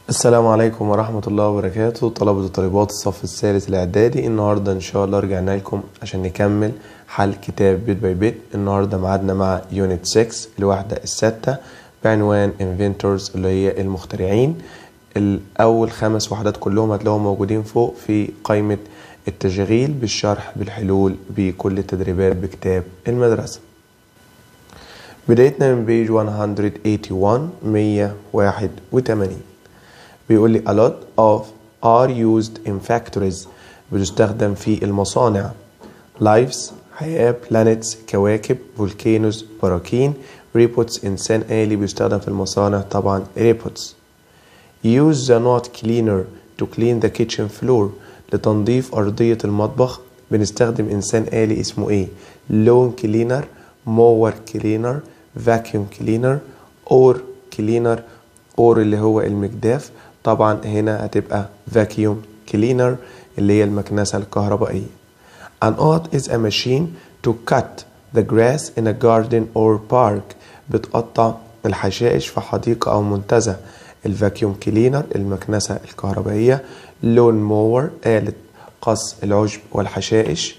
السلام عليكم ورحمة الله وبركاته طلبة وطالبات الصف الثالث الإعدادي النهاردة إن شاء الله رجعنا لكم عشان نكمل حل كتاب بيت باي بيت النهاردة معادنا مع يونت 6 الوحدة الستة بعنوان inventors اللي هي المخترعين الأول خمس وحدات كلهم هتلاقوهم موجودين فوق في قائمة التشغيل بالشرح بالحلول بكل التدريبات بكتاب المدرسة بدايتنا من بيج 181 181 بيقول لي a lot of are used in factories بتستخدم في المصانع lives حياة planets كواكب volcanoes براكين reports إنسان آلي بيستخدم في المصانع طبعا reports use the not cleaner to clean the kitchen floor لتنظيف أرضية المطبخ بنستخدم إنسان آلي اسمه إيه lawn cleaner mower cleaner vacuum cleaner or cleaner or اللي هو المجداف طبعا هنا هتبقى vacuum cleaner اللي هي المكنسة الكهربائية An odd is a machine to cut the grass in a garden or park بتقطع الحشائش في حديقة أو منتزه الفاكيوم كلينر المكنسة الكهربائية لون مور آلة قص العشب والحشائش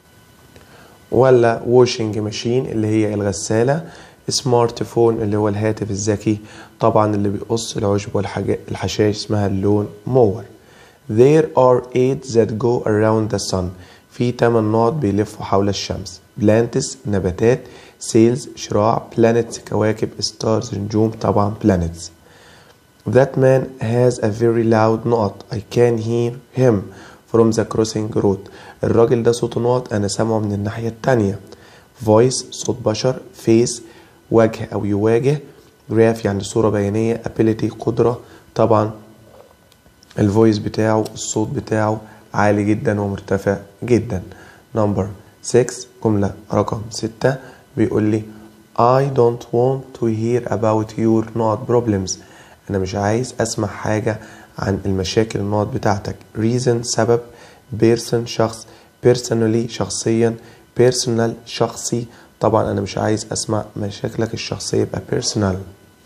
ولا واشنج ماشين اللي هي الغسالة سمارت فون اللي هو الهاتف الذكي طبعا اللي بيقص العشب والحشائش اسمها اللون مور There are eight that go around the sun في تمن نقط بيلفوا حول الشمس plants نباتات سيلز شراع planets كواكب stars نجوم طبعا planets That man has a very loud نقط I can hear him from the crossing road الراجل ده صوته نقط أنا سامعه من الناحية التانية voice صوت بشر face وجه أو يواجه graph يعني صورة بيانية ability قدرة طبعا الفويس بتاعه الصوت بتاعه عالي جدا ومرتفع جدا نمبر 6 جملة رقم 6 بيقول لي I don't want to hear about your not problems أنا مش عايز أسمع حاجة عن المشاكل النقط بتاعتك reason سبب person شخص personally شخصيا personal شخصي طبعا أنا مش عايز أسمع مشاكلك الشخصية يبقى personal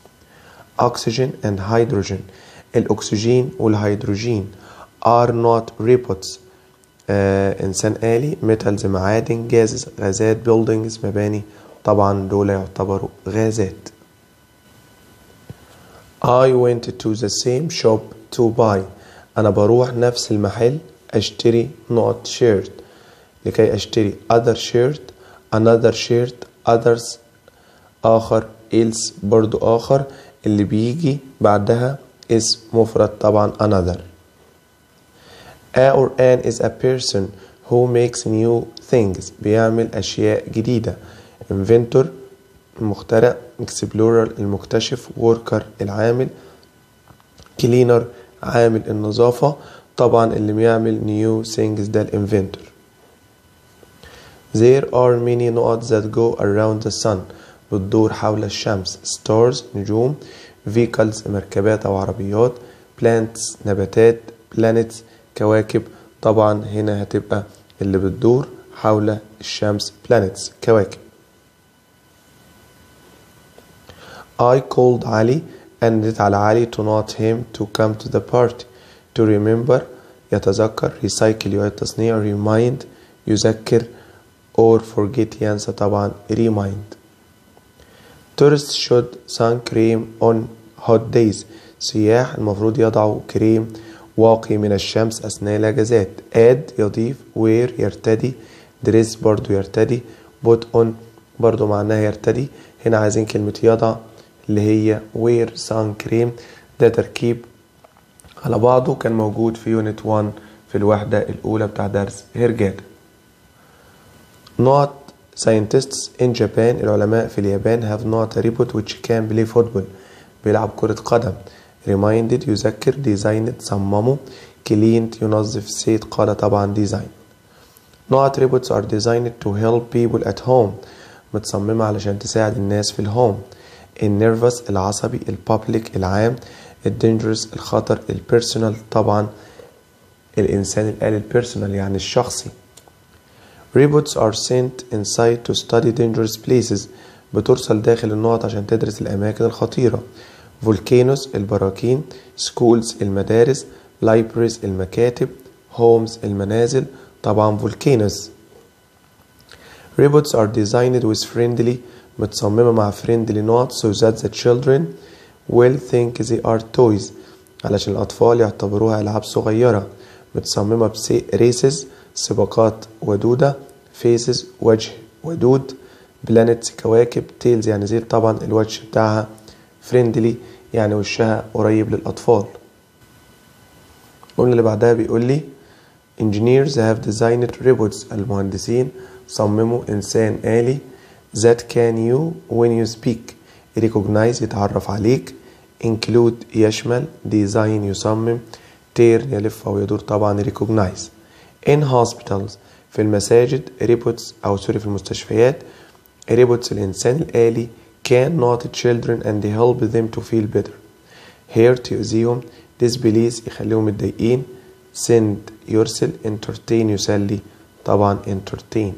oxygen and hydrogen الأكسجين والهيدروجين are not robots آه إنسان آلي metals معادن gases غازات buildings مباني طبعا دول يعتبروا غازات I went to the same shop to buy أنا بروح نفس المحل أشتري نقط شيرت لكي أشتري other shirt another shirt others آخر else برضو آخر اللي بيجي بعدها اسم مفرد طبعا another a or an is a person who makes new things بيعمل أشياء جديدة inventor المخترع explorer المكتشف worker العامل cleaner عامل النظافة طبعا اللي بيعمل new things ده الانفنتور There are many نقط that go around the sun بتدور حول الشمس stars نجوم vehicles مركبات أو عربيات plants نباتات planets كواكب طبعا هنا هتبقى اللي بتدور حول الشمس planets كواكب I called علي أندت على علي to not him to come to the party to remember يتذكر recycle يعيد تصنيع remind يذكر or forget ينسى طبعا remind tourists should sun cream on hot days سياح المفروض يضعوا كريم واقي من الشمس أثناء الأجازات add يضيف wear يرتدي dress برضو يرتدي put on برضو معناها يرتدي هنا عايزين كلمة يضع اللي هي وير سان كريم ده تركيب على بعضه كان موجود في يونت 1 في الوحدة الأولى بتاع درس هيرجاتا not scientists in Japan العلماء في اليابان have not a robot which can play football بيلعب كرة قدم reminded يذكر designed صممه cleaned ينظف سيد قال طبعا design not robots are designed to help people at home متصممة علشان تساعد الناس في الهوم النيرفس العصبي البابليك العام الدينجرس الخطر البيرسونال طبعا الإنسان الآلي البيرسونال يعني الشخصي Robots are sent inside to study dangerous places بترسل داخل النقط عشان تدرس الأماكن الخطيرة volcanoes البراكين schools المدارس libraries المكاتب homes المنازل طبعا volcanoes robots are designed with friendly متصممة مع friendly notes so that the children will think they are toys علشان الأطفال يعتبروها ألعاب صغيرة متصممة بريسز سباقات ودودة فيسز وجه ودود بلانتس كواكب تيلز يعني زي طبعا الوجه بتاعها فريندلي يعني وشها قريب للأطفال الجملة اللي بعدها بيقول لي engineers have designed robots المهندسين صمموا إنسان آلي that can you when you speak recognize يتعرف عليك include يشمل design يصمم tear يلف أو يدور طبعا recognize in hospitals في المساجد robots أو سوري في المستشفيات robots الإنسان الآلي can not children and help them to feel better hurt يؤذيهم disbelief يخليهم متضايقين send يرسل entertain يسلي طبعا entertain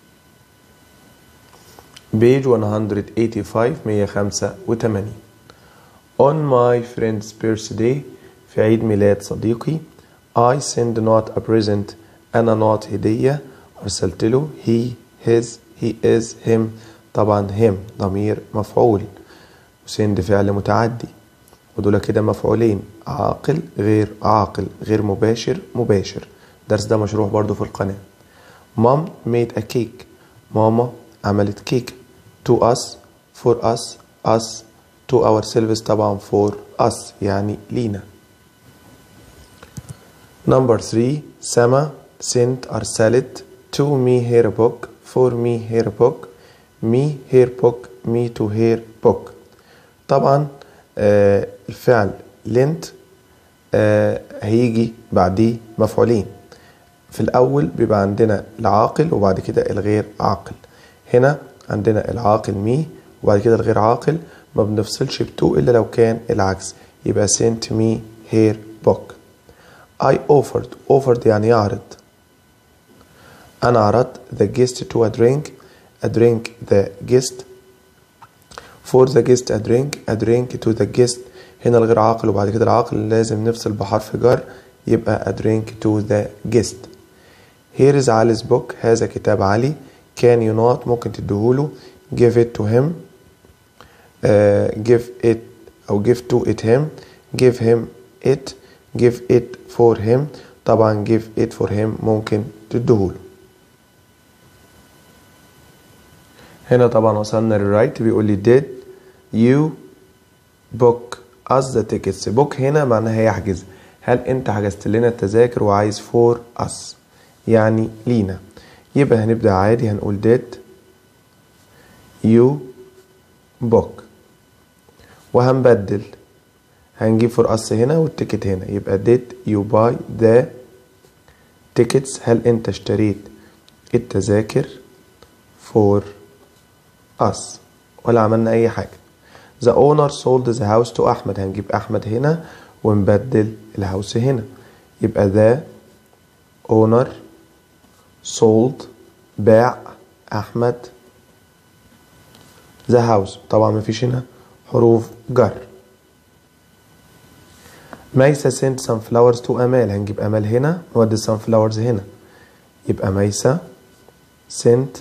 page 185 185 on my friend's birthday في عيد ميلاد صديقي I send not a present أنا not هدية أرسلت له he his he is him طبعا him ضمير مفعول وسند فعل متعدي ودول كده مفعولين عاقل غير عاقل غير مباشر مباشر درس ده مشروح برضو في القناة mom made a cake ماما عملت كيك to us for us us to ourselves طبعا for us يعني لينا number 3 سما sent أرسلت to me her book for me her book me her book me to her book طبعا آه الفعل lent آه هيجي بعديه مفعولين في الأول بيبقى عندنا العاقل وبعد كده الغير عاقل هنا عندنا العاقل مي وبعد كده الغير عاقل ما بنفصلش بتو إلا لو كان العكس يبقى sent me her book I offered offered يعني يعرض أنا عرضت the guest to a drink a drink the guest for the guest a drink a drink to the guest هنا الغير عاقل وبعد كده العاقل لازم نفصل بحرف جر يبقى a drink to the guest here is Ali's book هذا كتاب علي can you not ممكن تديهوله give it to him uh, give it أو give to it him give him it give it for him طبعا give it for him ممكن تديهوله هنا طبعا وصلنا للرايت بيقول لي did you book us the tickets book هنا معناها يحجز هل انت حجزت لنا التذاكر وعايز for us يعني لينا يبقى هنبدأ عادي هنقول did you book وهنبدل هنجيب for us هنا والتيكت هنا يبقى did you buy the tickets هل انت اشتريت التذاكر for us ولا عملنا اي حاجة the owner sold the house to احمد هنجيب احمد هنا ونبدل الهاوس هنا يبقى the owner sold باع احمد the house طبعا مفيش هنا حروف جر ميسة sent some flowers to أمال هنجيب أمال هنا نودي some flowers هنا يبقى ميسة sent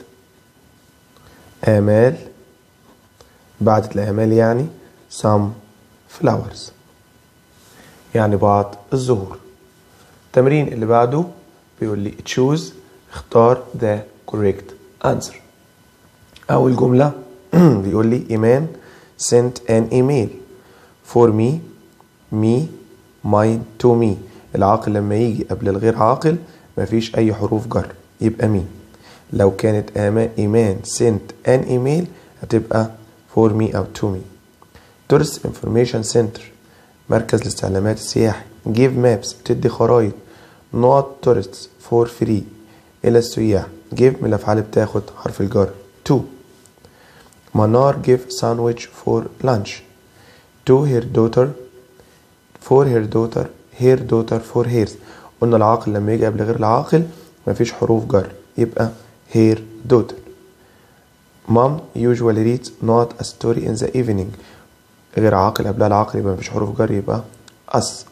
آمال بعتت لآمال يعني some flowers يعني بعض الزهور التمرين اللي بعده بيقول لي choose اختار the correct answer أول جملة بيقول لي إيمان sent an email for me me mine to me العاقل لما يجي قبل الغير عاقل مفيش أي حروف جر يبقى مين لو كانت إيمان sent an email هتبقى for me أو to me tourist information center مركز الاستعلامات السياحي give maps بتدي خرايط not tourists for free إلى السياح give من الأفعال بتاخد حرف الجر to منار give sandwich for lunch to her daughter for her daughter her daughter for hers قلنا العاقل لما يجي قبل غير العاقل مفيش حروف جر يبقى her daughter mom usually reads not a story in the evening غير عاقل قبلها العاقل يبقى مفيش حروف جر يبقى us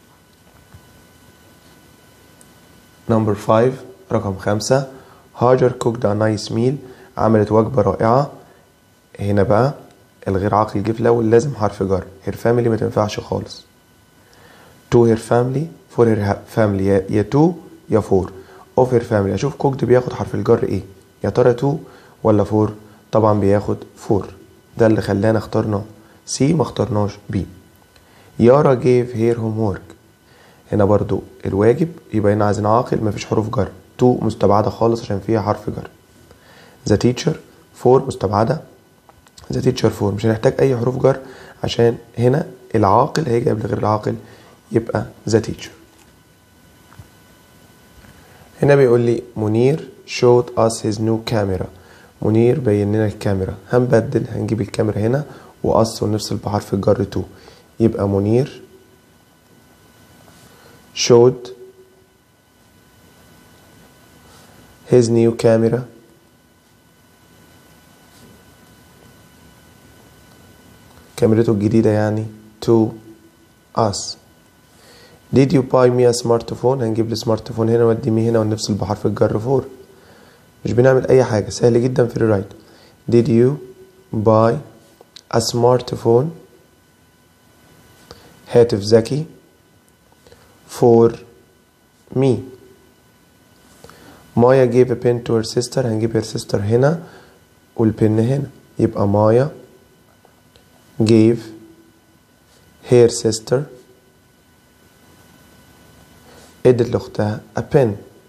نمبر 5 رقم خمسة هاجر cooked a nice meal عملت وجبة رائعة هنا بقى الغير عاقل جه في الأول لازم حرف جر her family ما تنفعش خالص to her family for her family يا, يا to يا for of her family أشوف cooked بياخد حرف الجر إيه يا ترى to ولا for طبعا بياخد for ده اللي خلانا اخترنا C ما اخترناش B يارا gave her homework هنا برضو الواجب يبقى هنا عايزين عاقل مفيش حروف جر تو مستبعدة خالص عشان فيها حرف جر ذا تيتشر فور مستبعدة ذا تيتشر فور مش هنحتاج أي حروف جر عشان هنا العاقل هيجي قبل غير العاقل يبقى ذا تيتشر هنا بيقول لي منير showed us his new camera منير بين لنا الكاميرا هنبدل هنجيب الكاميرا هنا وقص ونفصل بحرف الجر تو يبقى منير showed his new camera كاميرته الجديدة يعني to us did you buy me a smartphone هنجيب السمارت فون هنا ودي مي هنا ونفصل بحرف الجر فور مش بنعمل أي حاجة سهل جدا في الرايت did you buy a smartphone هاتف ذكي for me مايا gave a pen to her sister هنجيب her sister هنا والبن هنا يبقى مايا gave her sister ادت لاختها a pen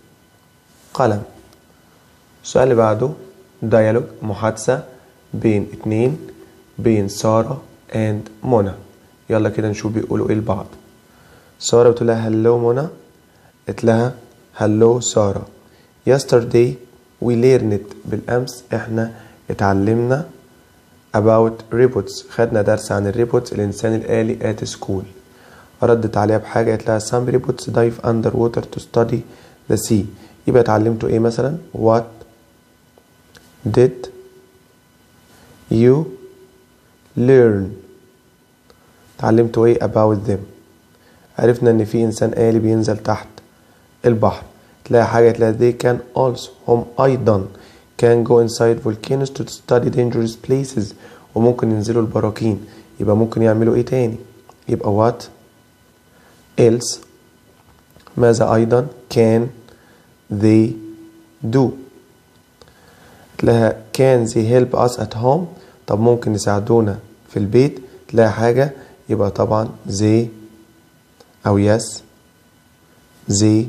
قلم السؤال اللي بعده dialogue محادثة بين اتنين بين سارة and منى يلا كده نشوف بيقولوا ايه لبعض سارة بتقول لها هلو منى قالت لها هلو سارة yesterday we learned بالأمس احنا اتعلمنا about robots خدنا درس عن الريبوتس الإنسان الآلي at school ردت عليها بحاجة قالت لها some robots dive underwater to study the sea يبقى اتعلمتوا ايه مثلا what did you learn اتعلمتوا ايه about them عرفنا ان في انسان آلي بينزل تحت البحر تلاقي حاجة تلاقي they can also هم أيضا can go inside volcanoes to study dangerous places وممكن ينزلوا البراكين يبقى ممكن يعملوا ايه تاني يبقى what else ماذا أيضا can they do تلاقيها can they help us at home طب ممكن يساعدونا في البيت تلاقي حاجة يبقى طبعا they أو yes they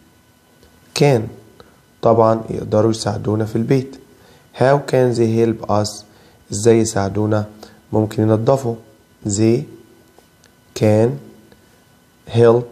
can طبعا يقدروا يساعدونا في البيت how can they help us ازاي يساعدونا ممكن ينظفوا they can help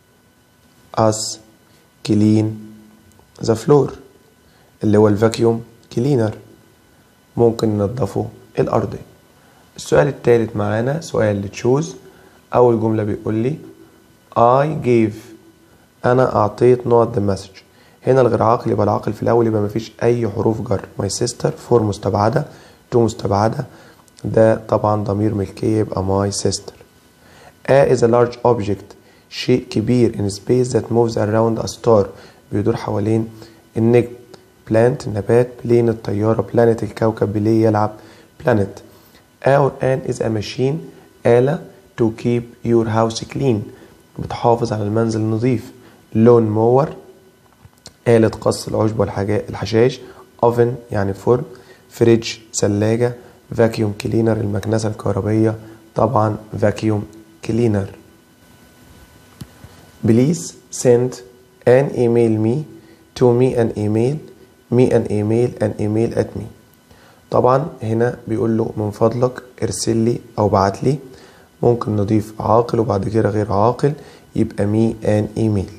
us clean the floor اللي هو الفاكيوم كلينر ممكن ينظفوا الأرض السؤال الثالث معانا سؤال لتشوز أول جملة بيقول لي I gave أنا أعطيت not the message هنا الغير عاقل يبقى العاقل في الأول يبقى مفيش أي حروف جر my sister for مستبعدة to مستبعدة ده طبعا ضمير ملكية يبقى my sister A is a large object شيء كبير in space that moves around a star بيدور حوالين النجم plant نبات plane الطيارة planet الكوكب بلاي يلعب planet A or an is a machine آلة to keep your house clean بتحافظ على المنزل نظيف لون مور آلة قص العشب والحاجات الحشائش oven يعني فرن فريج ثلاجة vacuum cleaner المكنسة الكهربية طبعا vacuum cleaner please send an email me to me an email me an email an email at me طبعا هنا بيقول له من فضلك ارسل لي او بعت لي ممكن نضيف عاقل وبعد كده غير عاقل يبقى مي ان ايميل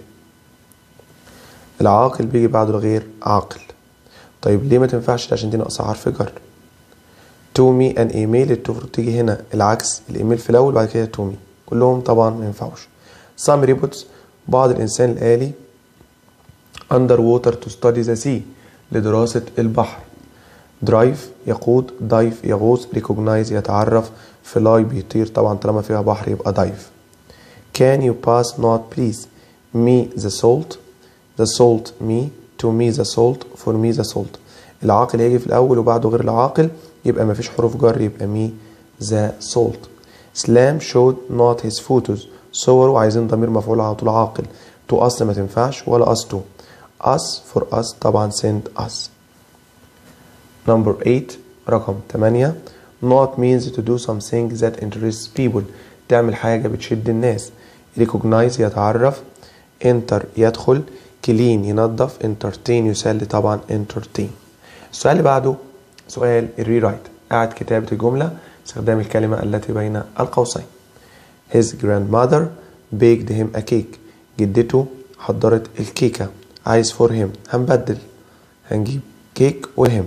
العاقل بيجي بعده الغير عاقل طيب ليه ما تنفعش عشان دي ناقصه حرف جر تو مي ان ايميل المفروض تيجي هنا العكس الايميل في الاول بعد كده تو مي كلهم طبعا ما ينفعوش some robots بعض الانسان الالي underwater to study the sea لدراسة البحر درايف يقود دايف يغوص ريكوجنايز يتعرف فلاي بيطير طبعا طالما فيها بحر يبقى دايف can you pass not please me the salt the salt me to me the salt for me the salt العاقل يجي في الأول وبعده غير العاقل يبقى مفيش حروف جر يبقى me the salt سلام showed not his photos صوره عايزين ضمير مفعول على طول عاقل to us ما تنفعش ولا us to us for us طبعا send us number 8 رقم 8 not means to do something that interests people تعمل حاجة بتشد الناس recognize يتعرف enter يدخل clean ينظف entertain يسلي طبعا entertain السؤال اللي بعده سؤال الريرايت قاعد كتابة الجملة استخدام الكلمة التي بين القوسين his grandmother baked him a cake جدته حضرت الكيكة عايز for him هنبدل هنجيب كيك وهم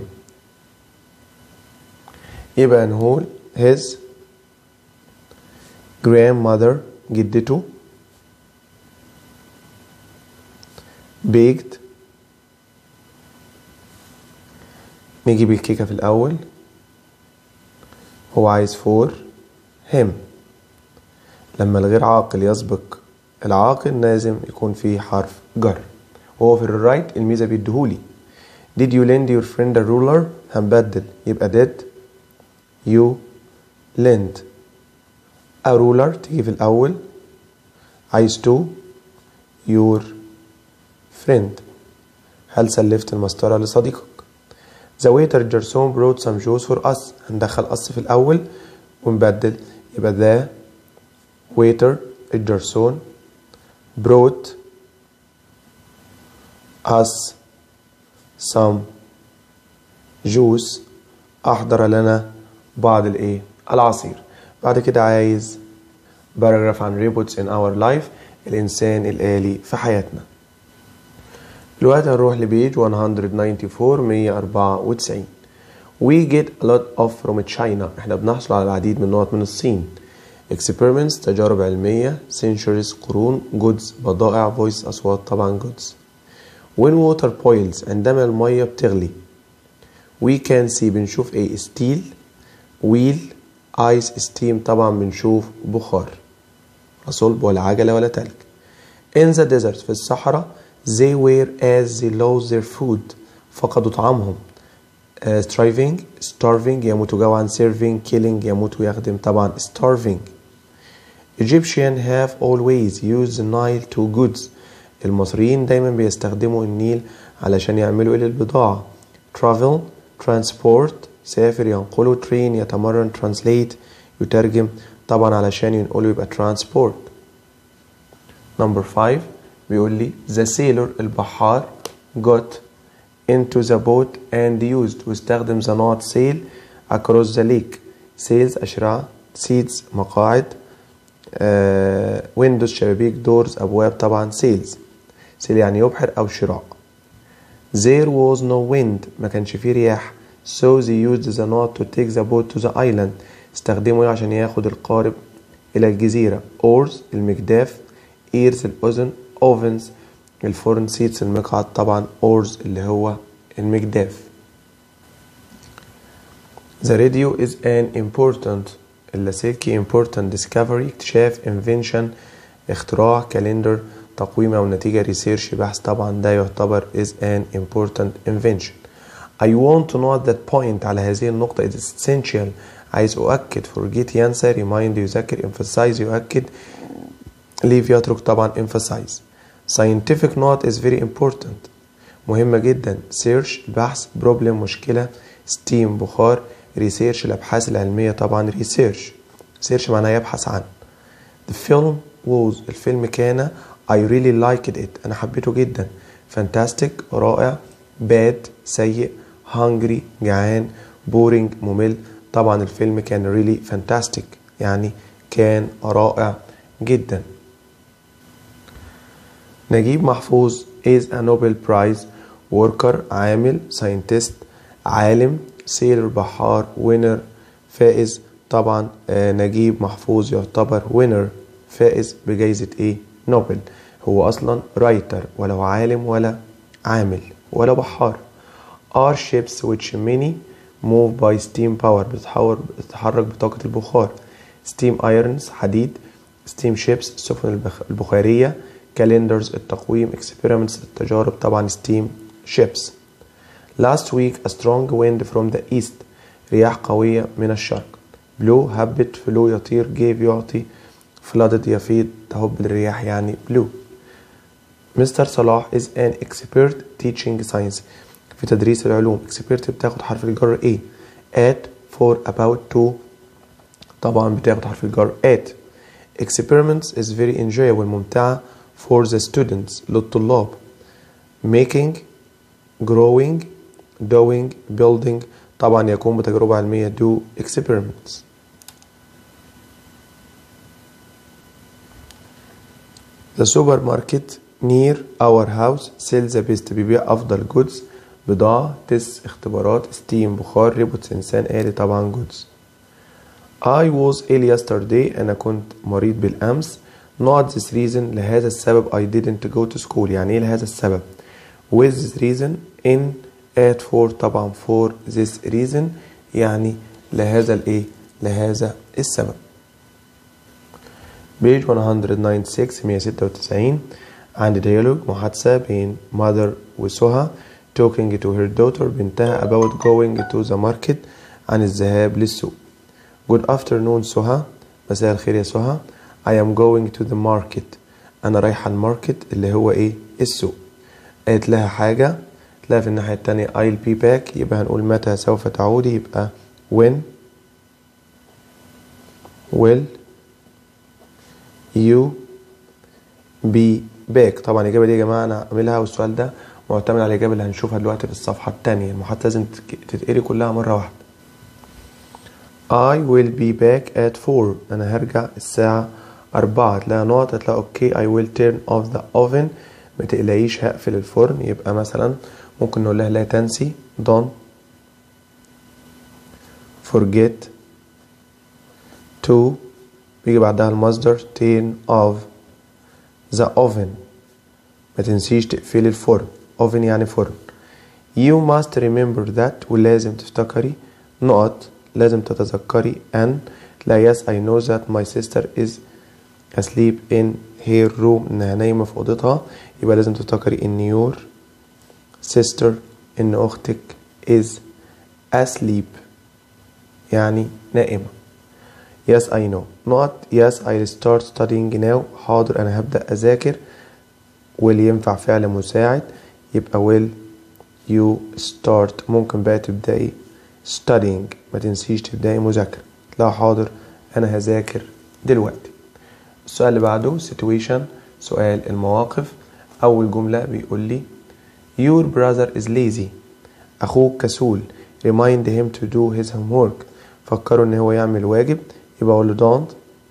يبقى نقول his grandmother جدته baked نجيب الكيكة في الأول هو عايز فور him لما الغير عاقل يسبق العاقل لازم يكون فيه حرف جر وهو في الرايت الميزة بيديهولي did you lend your friend a ruler هنبدل يبقى did you lend a ruler تيجي في الأول عايز to your friend هل سلفت المسطرة لصديقك The waiter Gerson brought some juice for us هندخل us في الأول ونبدل يبقى the waiter الجرسون brought us some juice أحضر لنا بعض الإيه العصير بعد كده عايز باراجراف عن robots in our life الإنسان الآلي في حياتنا دلوقتي هنروح لبيج 194 194 We get a lot of from China احنا بنحصل على العديد من النقط من الصين experiments تجارب علمية centuries قرون goods بضائع voice أصوات طبعا goods when water boils عندما المية بتغلي we can see بنشوف ايه steel wheel ice steam طبعا بنشوف بخار لا صلب ولا عجلة ولا تلج in the desert في الصحراء they were as they lost their food فقدوا طعامهم uh, striving starving يموت جوعا serving killing يموت ويخدم طبعا starving Egyptian have always used the Nile to goods المصريين دايما بيستخدموا النيل علشان يعملوا إلى البضاعة travel transport سافر ينقلوا train يتمرن translate يترجم طبعا علشان ينقلوا يبقى transport number 5 بيقول لي the sailor البحار got into the boat and used واستخدم the not sail across the lake sails أشراع seats مقاعد ويندوز شبابيك دورز أبواب طبعا سيلز سيل يعني يبحر أو شراع there was no wind ما كانش فيه رياح so they used the knot to take the boat to the island استخدموا عشان ياخد القارب إلى الجزيرة oars المجداف ears الأذن ovens الفرن seats المقعد طبعا oars اللي هو المجداف The radio is an important اللاسلكي important discovery اكتشاف invention اختراع كالندر تقويم أو نتيجة ريسيرش بحث طبعا ده يعتبر is an important invention I want to note that point على هذه النقطة it is essential عايز أؤكد forget ينسى remind يذكر emphasize يؤكد leave يترك طبعا emphasize scientific note is very important مهمة جدا search البحث problem مشكلة steam بخار research الأبحاث العلمية طبعا research search معناه يبحث عن the film was الفيلم كان I really liked it أنا حبيته جدا fantastic رائع bad سيء hungry جعان boring ممل طبعا الفيلم كان really fantastic يعني كان رائع جدا نجيب محفوظ is a Nobel Prize worker عامل scientist عالم سيلر بحار winner فائز طبعا آه نجيب محفوظ يعتبر winner فائز بجائزة ايه نوبل هو اصلا رايتر ولا عالم ولا عامل ولا بحار are ships which many move by steam power بتتحور بتتحرك بطاقة البخار steam irons حديد steam ships السفن البخ- البخارية calendars التقويم experiments التجارب طبعا steam ships last week a strong wind from the east رياح قوية من الشرق blew هبت فلو يطير gave يعطي flooded يفيض تهب الرياح يعني blew Mr. صلاح is an expert teaching science في تدريس العلوم expert بتاخد حرف الجر A at for about to طبعا بتاخد حرف الجر at experiments is very enjoyable ممتعة for the students للطلاب making growing doing building طبعا يكون بتجربة علمية do experiments The supermarket near our house sells the best بيبيع أفضل goods بضاعة تس اختبارات ستيم بخار ريبوتس إنسان آلي طبعا goods I was ill yesterday أنا كنت مريض بالأمس not this reason لهذا السبب I didn't go to school يعني إيه لهذا السبب with this reason in at for طبعا for this reason يعني لهذا الإيه لهذا السبب بيج 196 196 عندي ديالوج محادثة بين mother وسهى talking to her daughter بنتها about going to the market عن الذهاب للسوق Good afternoon سهى مساء الخير يا سهى I am going to the market أنا رايحة الماركت اللي هو إيه السوق قالت لها حاجة تلاقي في الناحية التانية I'll be back يبقى هنقول متى سوف تعودي يبقى when will you be back طبعا الإجابة دي يا جماعة أنا أعملها والسؤال ده معتمد على الإجابة اللي هنشوفها دلوقتي في الصفحة التانية المحادثة لازم تك- تتقري كلها مرة واحدة I will be back at 4 أنا هرجع الساعة أربعة تلاقي نقط هتلاقي أوكي I will turn off the oven ما تقلقيش هقفل الفرن يبقى مثلا ممكن نقول لها لا تنسي don't forget to بيجي بعدها المصدر turn off the oven ما تنسيش تقفلي الفرن oven يعني فرن you must remember that ولازم تفتكري نقط لازم تتذكري أن لا yes I know that my sister is asleep in her room إنها نايمة في أوضتها يبقى لازم تفتكري إن your sister إن أختك is asleep يعني نائمة yes I know not yes I'll start studying now حاضر أنا هبدأ أذاكر will ينفع فعل مساعد يبقى will you start ممكن بقى تبدأي studying ما تنسيش تبدأي مذاكرة لا حاضر أنا هذاكر دلوقتي السؤال اللي بعده situation سؤال المواقف أول جملة بيقول لي your brother is lazy أخوك كسول remind him to do his homework فكره إن هو يعمل واجب يبقى أقول له don't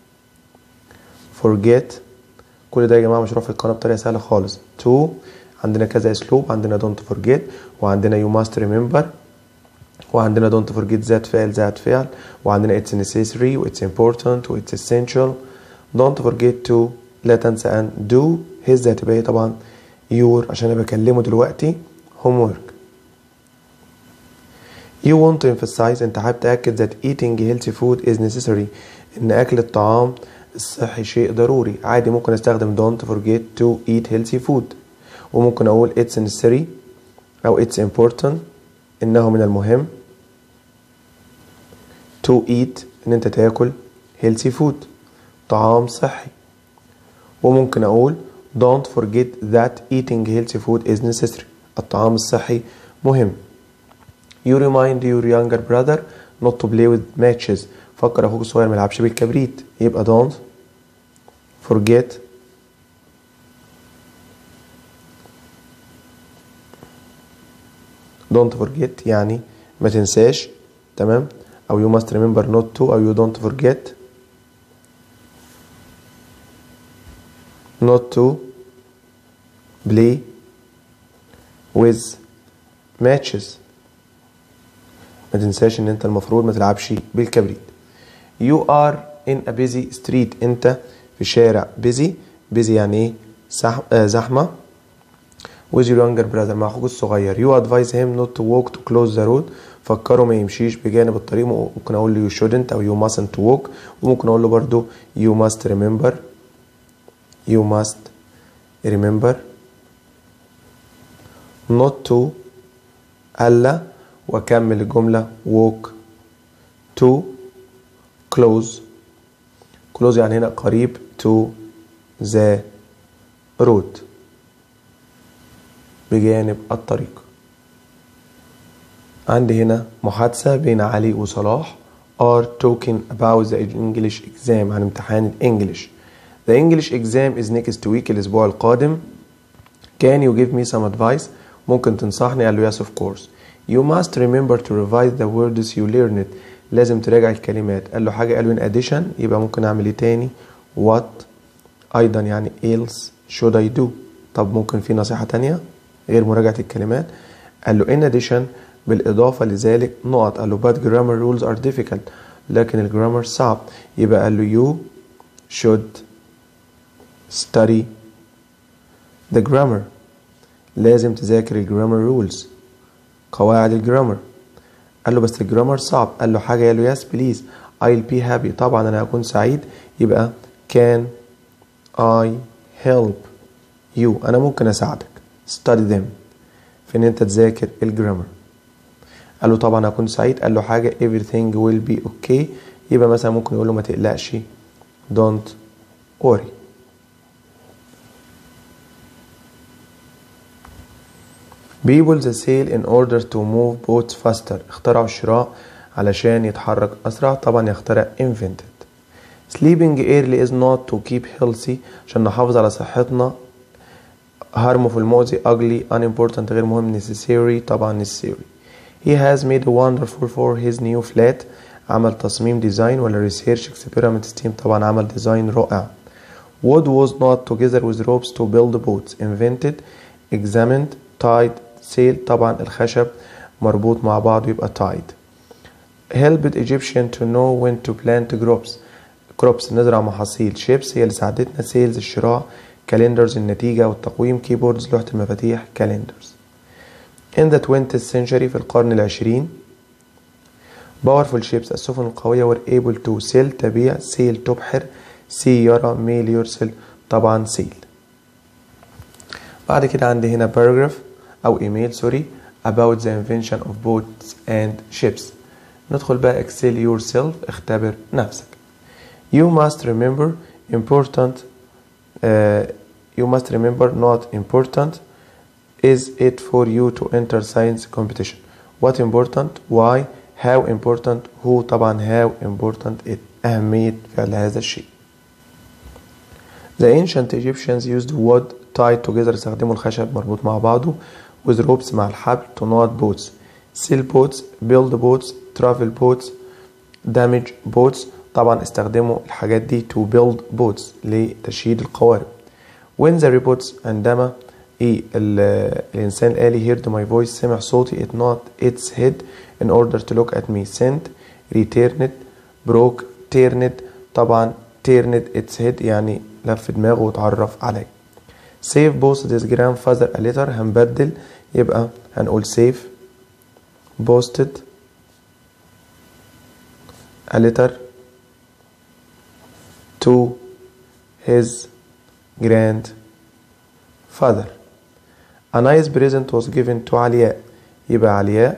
forget كل ده يا جماعة مشروع في القناة بطريقة سهلة خالص to عندنا كذا أسلوب عندنا don't forget وعندنا you must remember وعندنا don't forget ذات فعل ذات فعل وعندنا it's necessary و it's important و it's essential don't forget to لا تنسى أن do his ذات هتبقى هي طبعا your عشان أنا بكلمه دلوقتي homework You want to emphasize أنت حابب تأكد that eating healthy food is necessary إن أكل الطعام الصحي شيء ضروري عادي ممكن استخدم don't forget to eat healthy food وممكن أقول it's necessary أو it's important إنه من المهم to eat إن أنت تاكل healthy food طعام صحي وممكن أقول don't forget that eating healthy food is necessary الطعام الصحي مهم You remind your younger brother not to play with matches فكر أخوك الصغير ما يلعبش بالكبريت يبقى don't forget don't forget يعني ما تنساش تمام أو you must remember not to أو you don't forget not to play with matches ما تنساش ان انت المفروض ما تلعبش بالكبريت you are in a busy street انت في شارع busy busy يعني ايه سح... آه زحمة with your younger brother مع اخوك الصغير you advise him not to walk to close the road فكره ما يمشيش بجانب الطريق ممكن اقول له you shouldn't او you mustn't walk وممكن اقول له برضو you must remember you must remember not to ألا وأكمل الجملة walk to close close يعني هنا قريب to the road بجانب الطريق عندي هنا محادثة بين علي وصلاح are talking about the English exam عن امتحان الإنجليش The English exam is next week الأسبوع القادم Can you give me some advice؟ ممكن تنصحني؟ قال له yes of course You must remember to revise the words you learned لازم تراجع الكلمات قال له حاجة قال له in addition يبقى ممكن أعمل إيه تاني what أيضا يعني else should I do طب ممكن في نصيحة تانية غير مراجعة الكلمات قال له in addition بالإضافة لذلك نقط قال له but grammar rules are difficult لكن الجرامر صعب يبقى قال له you should study the grammar لازم تذاكر الجرامر rules قواعد الجرامر قال له بس الجرامر صعب قال له حاجة قال له yes please I'll be happy طبعا أنا هكون سعيد يبقى can I help you أنا ممكن أساعدك study them في إن أنت تذاكر الجرامر قال له طبعا هكون سعيد قال له حاجة everything will be okay يبقى مثلا ممكن يقول له ما تقلقش don't worry People sail in order to move boats faster اخترعوا الشراء علشان يتحرك أسرع طبعا يخترع invented Sleeping early is not to keep healthy عشان نحافظ على صحتنا harmful مؤذي ugly unimportant غير مهم necessary طبعا necessary He has made a wonderful for his new flat عمل تصميم ديزاين ولا research experiment team طبعا عمل ديزاين رائع Wood was not together with ropes to build boats invented examined tied sail طبعا الخشب مربوط مع بعض يبقى tied helped Egyptian to know when to plant crops crops نزرع محاصيل shapes هي اللي ساعدتنا sales الشراء calendars النتيجة والتقويم keyboards لوحة المفاتيح calendars in the 20th century في القرن العشرين powerful ships السفن القوية were able to sail تبيع sail تبحر see يرى mail يرسل طبعا sail بعد كده عندي هنا paragraph أو إيميل سوري about the invention of boats and ships ندخل بقى excel yourself اختبر نفسك you must remember important uh, you must remember not important is it for you to enter science competition what important why how important who طبعا how important it أهمية فعل هذا الشيء The ancient Egyptians used wood tied together استخدموا الخشب مربوط مع بعضه with ropes مع الحبل to knot boats sail boats build boats travel boats damage boats طبعا استخدموا الحاجات دي to build boats لتشييد القوارب when the robots عندما إيه الإنسان الآلي heard my voice سمع صوتي it not its head in order to look at me sent returned broke turned طبعا turned its head يعني لف دماغه واتعرف علي save posted his grandfather a letter هنبدل يبقى هنقول save posted a letter to his grandfather a nice present was given to علياء يبقى علياء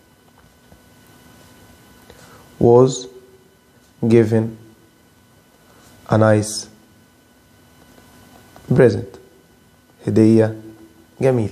was given a nice present هدية جميلة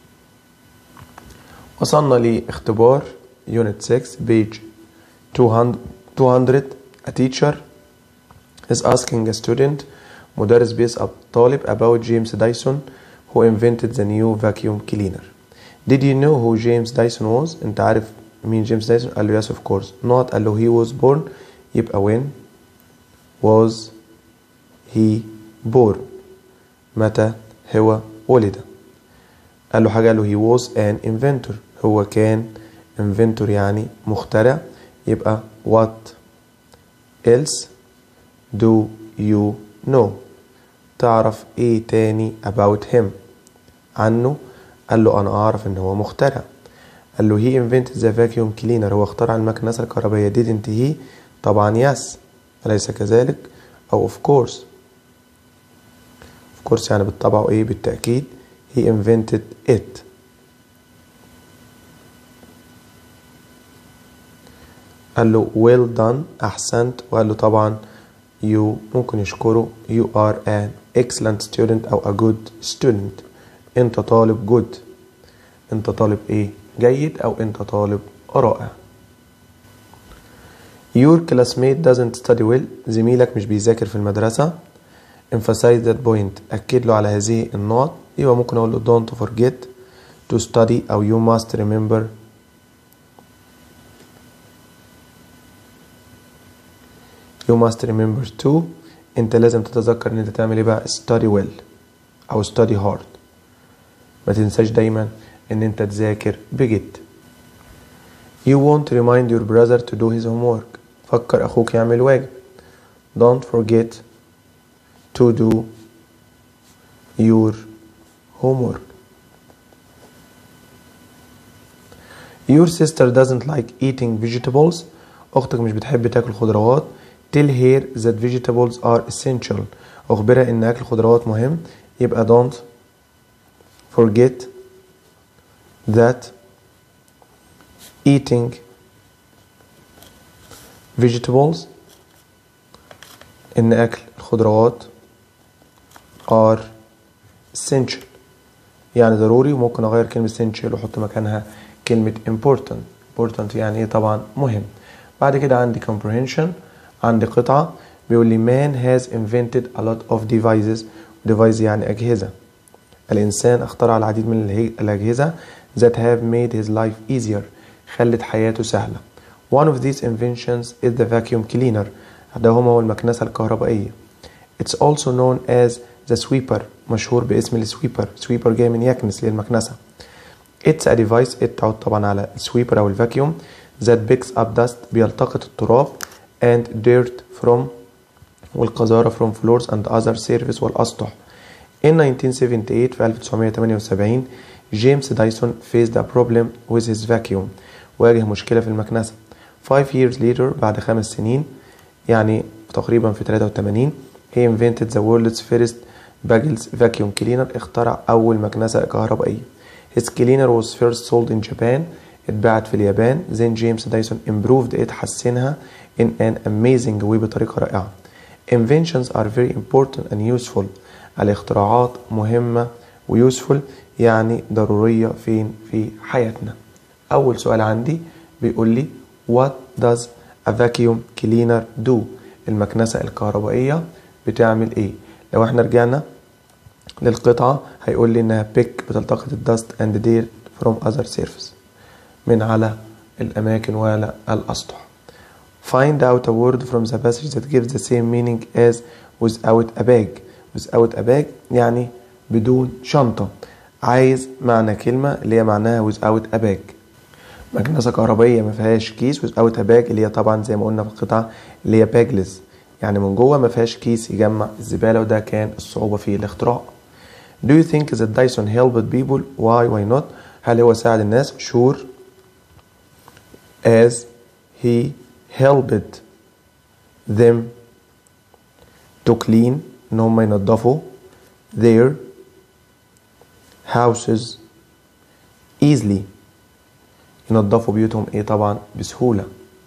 وصلنا لاختبار Unit 6 page 200, 200 A teacher is asking a student مدرس بيسأل طالب about James Dyson who invented the new vacuum cleaner Did you know who James Dyson was؟ أنت عارف مين جيمس دايسون؟ قال له yes of course not قال له he was born يبقى when was he born متى هو ولد قال له حاجة قال له he was an inventor هو كان inventor يعني مخترع يبقى what else do you know تعرف ايه تاني about him عنه قال له انا اعرف ان هو مخترع قال له he invented the vacuum cleaner هو اخترع المكنسة الكهربائية didn't he طبعا yes أليس كذلك أو of course of course يعني بالطبع وإيه بالتأكيد he invented it قال له well done أحسنت وقال له طبعا you ممكن يشكره you are an excellent student أو a good student أنت طالب good أنت طالب إيه جيد أو أنت طالب رائع Your classmate doesn't study well زميلك مش بيذاكر في المدرسة emphasize that point أكد له على هذه النقط يبقى ممكن أقول له don't forget to study أو you must remember you must remember to انت لازم تتذكر ان انت تعمل ايه بقى study well او study hard ما تنساش دايما ان انت تذاكر بجد you won't remind your brother to do his homework فكر اخوك يعمل واجب don't forget to do your homework your sister doesn't like eating vegetables اختك مش بتحب تاكل خضروات tell her that vegetables are essential اخبرها ان اكل الخضروات مهم يبقى don't forget that eating vegetables ان اكل الخضروات are essential يعني ضروري وممكن اغير كلمة essential واحط مكانها كلمة important important يعني ايه طبعا مهم بعد كده عندي comprehension عندي قطعة بيقول لي man has invented a lot of devices device يعني أجهزة الإنسان اخترع العديد من الأجهزة that have made his life easier خلت حياته سهلة one of these inventions is the vacuum cleaner أحدهما هو المكنسة الكهربائية it's also known as the sweeper مشهور باسم السويبر sweeper جاي من يكنس للمكنسة it's a device it تعود طبعا على السويبر أو الفاكيوم that picks up dust بيلتقط التراب and dirt from والقذارة from floors and other surface والأسطح. In 1978 في 1978 جيمس دايسون faced a problem with his vacuum واجه مشكلة في المكنسة. Five years later بعد خمس سنين يعني تقريبا في 83 he invented the world's first Bagels vacuum cleaner اخترع أول مكنسة كهربائية. His cleaner was first sold in Japan اتباعت في اليابان then جيمس دايسون improved it حسنها in an amazing way بطريقة رائعة. Inventions are very important and useful. الاختراعات مهمة ويوسفول يعني ضرورية فين في حياتنا. أول سؤال عندي بيقول لي What does a vacuum cleaner do؟ المكنسة الكهربائية بتعمل إيه؟ لو احنا رجعنا للقطعة هيقول لي إنها pick بتلتقط الدست and dirt from other surface من على الأماكن وعلى الأسطح. Find out a word from the passage that gives the same meaning as without a bag. without a bag يعني بدون شنطة. عايز معنى كلمة اللي هي معناها without a bag. مكنسة كهربائية ما فيهاش كيس without a bag اللي هي طبعا زي ما قلنا في القطعة اللي هي bagless. يعني من جوه ما فيهاش كيس يجمع الزبالة وده كان الصعوبة في الاختراع. Do you think that Dyson helped people? Why? Why not? هل هو ساعد الناس؟ Sure. As he helped them to clean ان هم ينظفوا their houses easily ينظفوا بيوتهم ايه طبعا بسهولة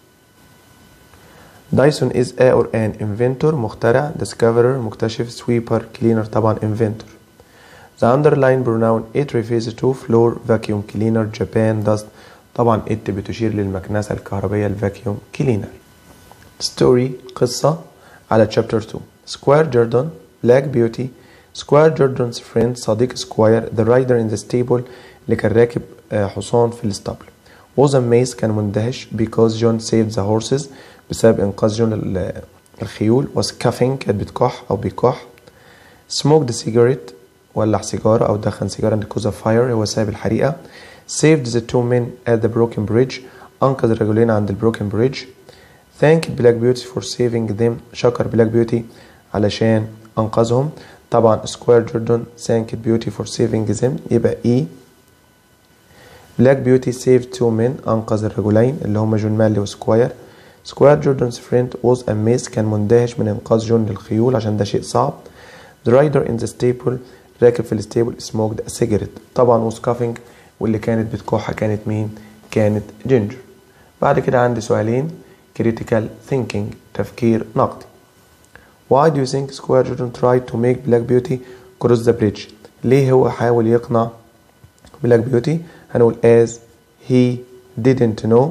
دايسون is a or an inventor مخترع discoverer مكتشف sweeper cleaner طبعا inventor the underlying pronoun it refers to floor vacuum cleaner Japan dust طبعا it بتشير للمكنسة الكهربائية الفاكيوم كلينر story قصة على chapter 2 Squire Jordan Black Beauty Squire Jordan's friend صديق Squire the rider in the stable اللي كان راكب حصان في الاسطبل was amazed كان مندهش because John saved the horses بسبب إنقاذ جون الخيول was coughing كانت بتكح أو بيكح smoked a cigarette ولع سيجارة أو دخن سيجارة and cause of fire هو سبب الحريقة saved the two men at the broken bridge أنقذ الرجلين عند البروكن بريدج thanked Black Beauty for saving them شكر Black Beauty علشان أنقذهم طبعا سكوير جوردن thanked Beauty for saving them يبقى E Black Beauty saved two men أنقذ الرجلين اللي هما جون مالي وسكواير سكواير جوردن's friend was amazed كان مندهش من إنقاذ جون للخيول عشان ده شيء صعب The rider in the stable راكب في الستيبل smoked a cigarette طبعا was coughing واللي كانت بتكحها كانت مين؟ كانت جينجر بعد كده عندي سؤالين critical thinking تفكير نقدي Why do you think Square Jordan tried to make Black Beauty cross the bridge؟ ليه هو حاول يقنع Black Beauty؟ هنقول as he didn't know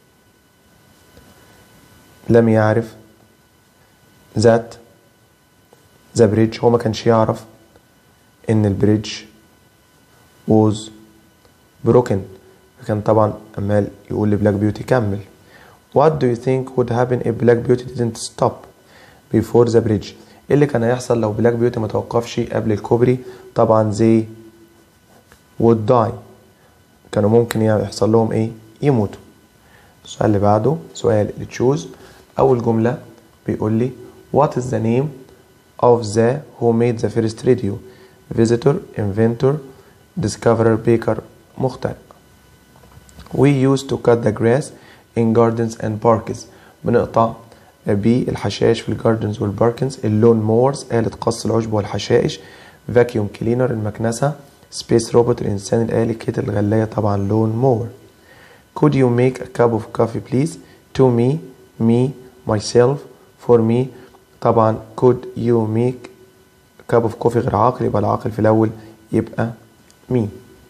لم يعرف that the bridge هو ما كانش يعرف ان البريدج was broken فكان طبعا عمال يقول لبلاك بيوتي كمل What do you think would happen if Black Beauty didn't stop before the bridge؟ ايه اللي كان هيحصل لو بلاك بيوتي ما توقفش قبل الكوبري؟ طبعا they would die كانوا ممكن يحصل لهم ايه؟ يموتوا السؤال اللي بعده سؤال اللي تشوز أول جملة بيقول لي What is the name of the who made the first radio visitor inventor discoverer baker مخترع We used to cut the grass in gardens and parks بنقطع بالحشائش في الجاردنز والباركنز اللون مورز آلة قص العشب والحشائش فاكيوم كلينر المكنسة سبيس روبوت الإنسان الآلي كيت الغلاية طبعا لون مور Could you make a cup of coffee please to me me myself for me طبعا could you make a cup of coffee غير عاقل يبقى العاقل في الأول يبقى me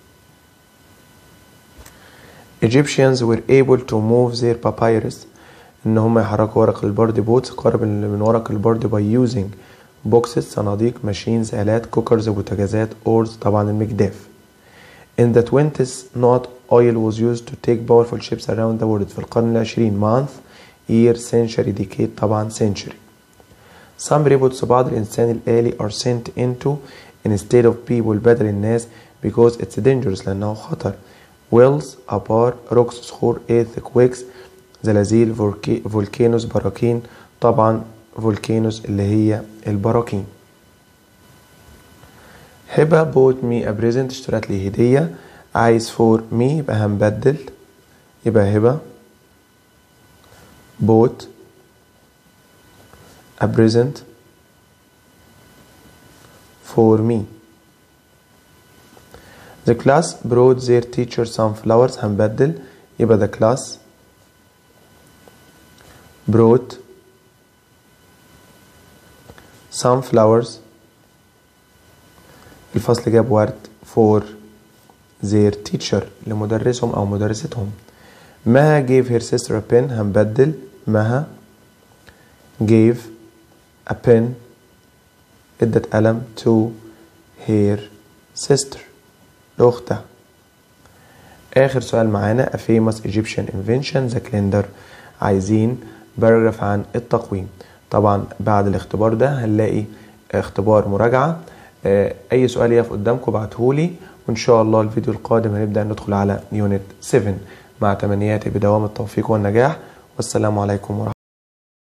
Egyptians were able to move their papyrus ان هم يحركوا ورق البورد بوتس قرب من ورق البورد by using boxes صناديق machines آلات cookers بوتاجازات oars طبعا المجداف In the 20th not oil was used to take powerful ships around the world في القرن العشرين month year century decade طبعا century Some robots بعض الإنسان الآلي are sent into instead of people بدل الناس because it's dangerous لأنه خطر wells أبار rocks صخور earthquakes زلازل فولكانوس براكين طبعا فولكانوس اللي هي البراكين هبة بوت مي ابريزنت اشترت لي هدية عايز فور مي يبقى هنبدل يبقى هبة بوت ابريزنت for me the class brought their teacher some flowers هنبدل يبقى the class brought some flowers الفصل جاب ورد for their teacher لمدرسهم أو مدرستهم مها gave her sister a pen هنبدل مها gave a pen ادت قلم to her sister لأختها آخر سؤال معانا a famous Egyptian invention the calendar عايزين باراجراف عن التقويم طبعا بعد الاختبار ده هنلاقي اختبار مراجعة اي سؤال يقف قدامكم ابعتهولي وان شاء الله الفيديو القادم هنبدأ ندخل على يونت 7 مع تمنياتي بدوام التوفيق والنجاح والسلام عليكم ورحمة